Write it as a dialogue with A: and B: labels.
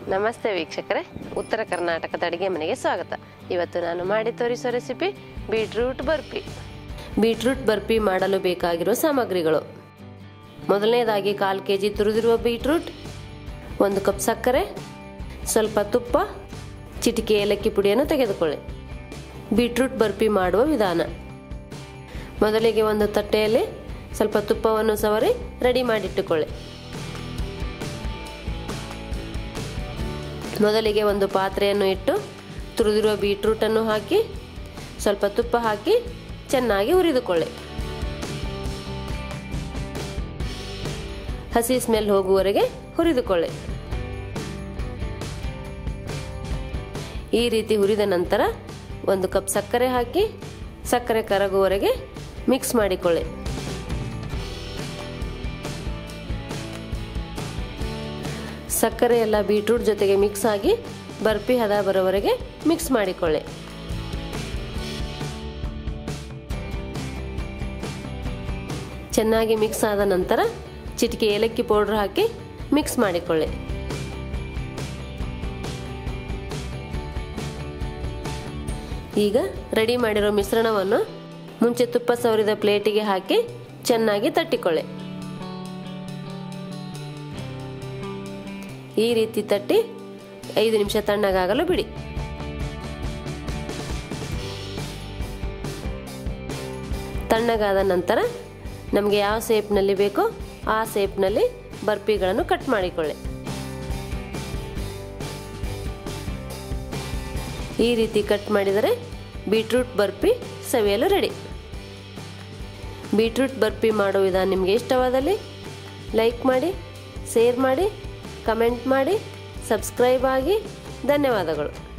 A: ನಮಸ್ತೆ ವೀಕ್ಷಕರೇ ಉತ್ತರ ಕರ್ನಾಟಕದ ಅಡುಗೆ ಮನೆಗೆ ಸ್ವಾಗತ ಇವತ್ತು ನಾನು ಮಾಡಿ ತೋರಿಸೋ recipe beetroot barfi beetroot barfi ಮಾಡಲು ಬೇಕಾಗಿರುವ ಸಾಮಗ್ರಿಗಳು ಮೊದಲನೇದಾಗಿ ಕಾಲು ಕೆ ಜಿ ತುರಿದಿರುವ ಬೀಟ್ರೂಟ್ ಒಂದು ಕಪ್ ಸಕ್ಕರೆ ಸ್ವಲ್ಪ ತುಪ್ಪ ಚಿಟಿಕೆ ಏಲಕ್ಕಿ ಪುಡಿಯನ್ನು ತೆಗೆದುಕೊಳ್ಳಿ ಬೀಟ್ರೂಟ್ ಬರ್ಫಿ ಮಾಡುವ ವಿಧಾನ ಮೊದಲಿಗೆ ಒಂದು ತಟ್ಟೆಯಲ್ಲಿ ಸ್ವಲ್ಪ ತುಪ್ಪವನ್ನು ಸವರಿ ರೆಡಿ ಮಾಡಿಟ್ಟುಕೊಳ್ಳಿ ಮೊದಲಿಗೆ ಒಂದು ಪಾತ್ರೆಯನ್ನು ಇಟ್ಟು ತುರಿದಿರುವ ಬೀಟ್ರೂಟನ್ನು ಹಾಕಿ ಸ್ವಲ್ಪ ತುಪ್ಪ ಹಾಕಿ ಚೆನ್ನಾಗಿ ಹುರಿದುಕೊಳ್ಳಿ ಹಸಿ ಸ್ಮೆಲ್ ಹೋಗುವವರೆಗೆ ಹುರಿದುಕೊಳ್ಳಿ ಈ ರೀತಿ ಹುರಿದ ನಂತರ ಒಂದು ಕಪ್ ಸಕ್ಕರೆ ಹಾಕಿ ಸಕ್ಕರೆ ಕರಗುವವರೆಗೆ ಮಿಕ್ಸ್ ಮಾಡಿಕೊಳ್ಳಿ ಸಕ್ಕರೆ ಎಲ್ಲ ಬೀಟ್ರೂಟ್ ಜೊತೆಗೆ ಮಿಕ್ಸ್ ಆಗಿ ಬರ್ಫಿ ಹದ ಬರೋವರೆಗೆ ಮಿಕ್ಸ್ ಮಾಡಿಕೊಳ್ಳಿ ಚೆನ್ನಾಗಿ ಮಿಕ್ಸ್ ಆದ ನಂತರ ಚಿಟಿಕೆ ಏಲಕ್ಕಿ ಪೌಡ್ರ್ ಹಾಕಿ ಮಿಕ್ಸ್ ಮಾಡಿಕೊಳ್ಳಿ ಈಗ ರೆಡಿ ಮಾಡಿರೋ ಮಿಶ್ರಣವನ್ನು ಮುಂಚೆ ತುಪ್ಪ ಸವರಿದ ಪ್ಲೇಟಿಗೆ ಹಾಕಿ ಚೆನ್ನಾಗಿ ತಟ್ಟಿಕೊಳ್ಳಿ ಈ ರೀತಿ ತಟ್ಟಿ ಐದು ನಿಮಿಷ ತಣ್ಣಗಾಗಲು ಬಿಡಿ ತಣ್ಣಗಾದ ನಂತರ ನಮಗೆ ಯಾವ ಸೇಪ್ನಲ್ಲಿ ಬೇಕೋ ಆ ಸೇಪ್ನಲ್ಲಿ ಬರ್ಫಿಗಳನ್ನು ಕಟ್ ಮಾಡಿಕೊಳ್ಳಿ ಈ ರೀತಿ ಕಟ್ ಮಾಡಿದರೆ ಬೀಟ್ರೂಟ್ ಬರ್ಫಿ ಸವಿಯಲು ರೆಡಿ ಬೀಟ್ರೂಟ್ ಬರ್ಫಿ ಮಾಡೋ ವಿಧಾನ ನಿಮಗೆ ಇಷ್ಟವಾದಲ್ಲಿ ಲೈಕ್ ಮಾಡಿ ಶೇರ್ ಮಾಡಿ ಕಮೆಂಟ್ ಮಾಡಿ ಸಬ್ಸ್ಕ್ರೈಬ್ ಆಗಿ ಧನ್ಯವಾದಗಳು